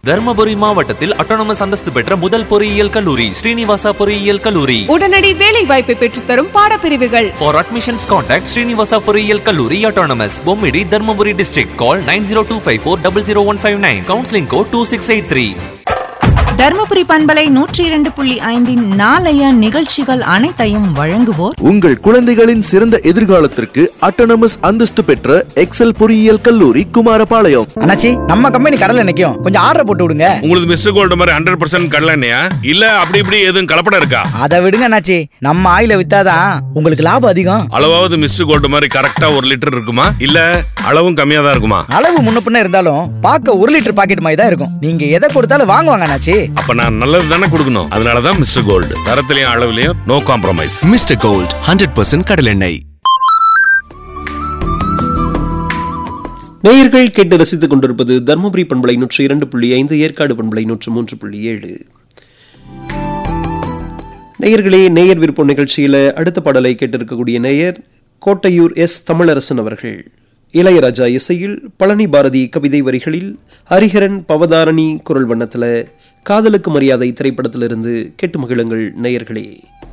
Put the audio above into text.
தர்மபுரி மாவட்டத்தில் அட்டானமஸ் அந்தஸ்து பெற்ற முதல் பொறியியல் கல்லூரி ஸ்ரீனிவாசா பொறியியல் கல்லூரி உடனடி வேலை வாய்ப்பை பெற்றுத்தரும் பாடப்பிரிவுகள் For admissions, contact Srinivasa பொறியியல் கல்லூரி Autonomous, Bommidi Dharmapuri district. Call 90254 Counseling code 2683. Dharmapuri பண்பலை நூற்றி இரண்டு புள்ளி ஐந்தின் நாளைய நிகழ்ச்சிகள் அனைத்தையும் வழங்குவோர் உங்கள் குழந்தைகளின் சிறந்த எதிர்காலத்திற்கு அட்டானமஸ் அந்தஸ்து பெற்ற எக்ஸல் பொறியியல் கல்லூரி குமாரபாளையம் அண்ணாச்சி நம்ம கம்பெனி கடல்ல நிக்கும் கொஞ்சம் ஆர்டர் போட்டு விடுங்க உங்களுக்கு மிஸ்டர் கோல்டு மாதிரி ஹண்ட்ரட் பர்சன்ட் கடலண்ணையா இல்ல அப்படி இப்படி எதுவும் கலப்படம் இருக்கா அதை விடுங்க அண்ணாச்சி நம்ம ஆயில வித்தாதான் உங்களுக்கு லாபம் அதிகம் அளவாவது மிஸ்டர் கோல்டு மாதிரி கரெக்டா ஒரு லிட்டர் இருக்குமா இல்ல அளவும் கம்மியா தான் இருக்குமா அளவு முன்ன பின்ன இருந்தாலும் பார்க்க ஒரு லிட்டர் பாக்கெட் மாதிரி தான் இருக்கும் நீங்க எதை கொடுத்தாலும் வாங்குவாங்க அண்ணாச்சி அப்ப நான் நல்லது தானே கொடுக்கணும் அதனாலதான் மிஸ்டர் கோல்டு தரத்திலையும் அளவுலயும் no compromise mister gold hundred percent கடலெண்ணெய் நேயர்கள் கேட்டு ரசித்துக் கொண்டிருப்பது தர்மபுரி பண்பலை நூற்றி இரண்டு புள்ளி ஐந்து ஏற்காடு பண்பலை நூற்று மூன்று புள்ளி ஏழு நேயர்களே நேயர் விருப்பம் நிகழ்ச்சியில அடுத்த பாடலை கேட்டிருக்கக்கூடிய நேயர் கோட்டையூர் எஸ் தமிழரசன் அவர்கள் இளையராஜா இசையில் பழனி பாரதி கவிதை வரிகளில் ஹரிஹரன் பவதாரணி குரல் வண்ணத்துல காதலுக்கு மரியாதை திரைப்படத்திலிருந்து கேட்டு மகிழுங்கள் நேயர்களே